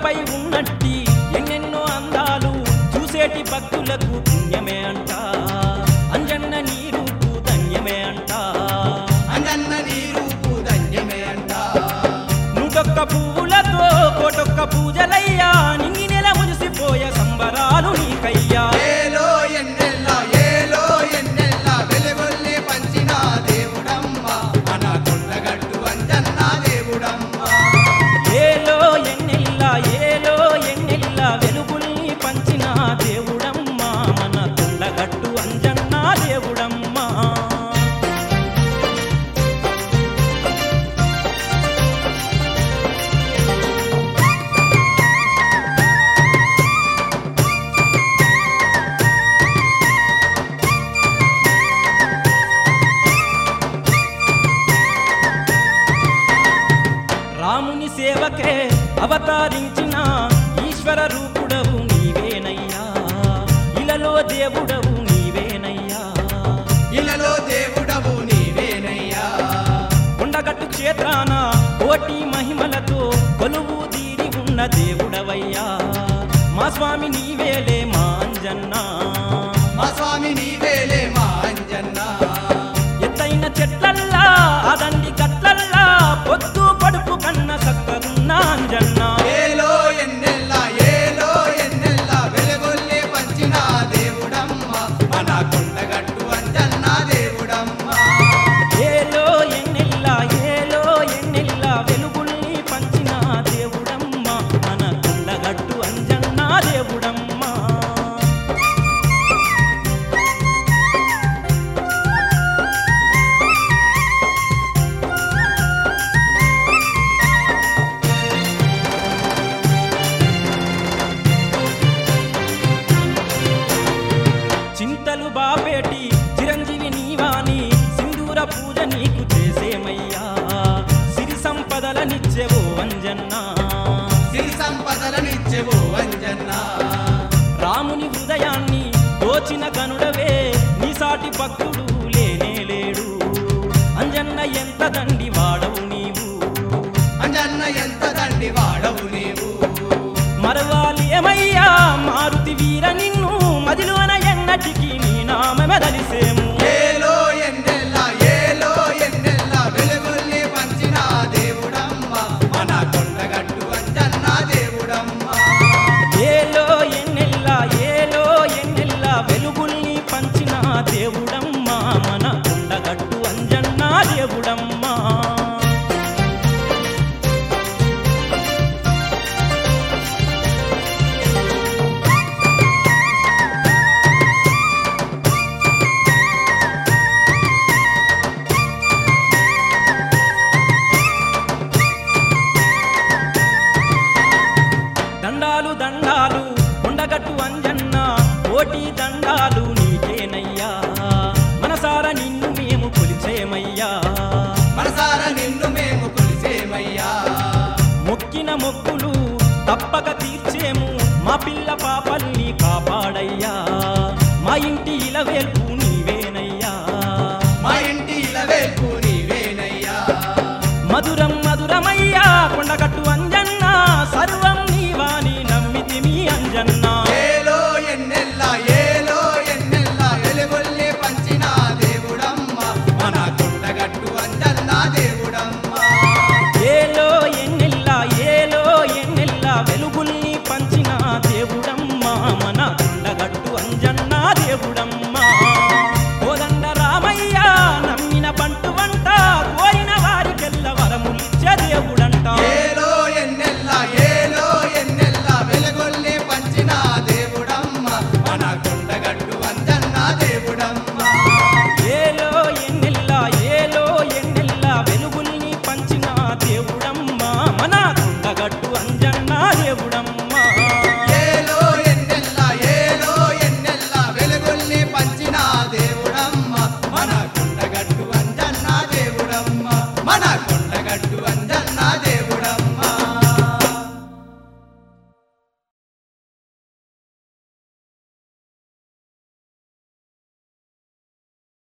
కొండపై ఉన్నట్టి ఎన్నెన్నో అందాలు చూసేటి భక్తులకు పుణ్యమే అంట అంజన్న నీ రూపు ధన్యమే అంట అంజన్న నీ రూపు ధన్యమే అంట నూటొక్క పువ్వులతో కోటొక్క పూజలయ్యా నింగి నెల మురిసిపోయే సంబరాలు నీకయ్యా ఏలో ఎన్నెల్ల ఏలో ఎన్నెల్ల వెలుగుల్ని పంచిన దేవుడమ్మ మన కొండగట్టు అంజన్న దేవుడమ్మ ఏలో ఎన్నెల్లా ఏలో ఎన్నెల్లా వెలుగుల్ని పంచిన దేవుడమ్మా మన కొండగట్టు అంజన్న దేవుడమ్మా రాముని సేవకే అవతరించిన ఈశ్వర రూపుడవు నీవేనయ్యా ఇలలో దేవుడవు నీవేనయ్యా ఇలలో దేవుడవు నీవేనయ్యా కొండగట్టు క్షేత్రాన కోటి మహిమలతో కొలువు తీరి ఉన్న దేవుడవయ్యా మా స్వామి నీవేలే మా అంజన్నా మా స్వామి నీవేలే మా అంజన్న ఎత్తైన చెట్లల్లా అదండి గట్లల్లా పొద్దు పడుపు కన్న సక్కగున్న అంజన్నా ఏలో ఎన్నెల్ల ఏలో ఎన్నెల్ల వెలుగుల్ని పంచిన దేవుడమ్మ మన కొండగట్టు అంజన్న దేవుడమ్మ ఏలో ఎన్నెల్లా ఏలో ఎన్నెల్లా వెలుగుల్ని పంచిన దేవుడమ్మా మన కొండగట్టు అంజన్నా దేవుడమ్మా చింతలు బాపేటి చిరంజీవి నీవాని సింధూర పూజ నీకు చేసేమయ్యా సిరి సంపదలనిచ్చెవో అంజన్నా సిరి సంపదలనిచ్చెవు అంజన్న రాముని హృదయాన్ని దోచిన గనుడవే నీ సాటి భక్తుడు లేనే లేడు అంజన్న ఎంత దండి వాడవు నీవు అంజన్న ఎంత దండి వాడవు నీవు మరవాలి ఏమయ్యా మారుతి వీర నిన్ను మదిలోన ఎన్నటికి నీ నామెదలిసేము ఏలో ఎన్నెల్ల ఏలో ఎన్నెల్ల వెలుగుల్ని పంచిన దేవుడమ్మ మన కొండగట్టు అంజన్న దేవుడమ్మ ఏలో ఎన్నెల్లా ఏలో ఎన్నెల్లా వెలుగుల్ని పంచిన దేవుడమ్మా మన కొండగట్టు అంజన్నా దేవుడమ్మా దండాలు దండాలు కొండగట్టు అంజన్న కోటి దండాలు నీకేనయ్యా మనసార నిన్ను మేము కొలిచేమయ్యా మనసార నిన్ను మేము కొలిసేమయ్యా మొక్కిన మొక్కులు తప్పక తీర్చేము మా పిల్ల పాపల్ని కాపాడయ్యా మా ఇంటి ఇలవేల్పు నీవేనయ్యా మా ఇంటి ఇలవేల్పు నీవేనయ్యా మధురం మధురమయ్యా కొండగట్టు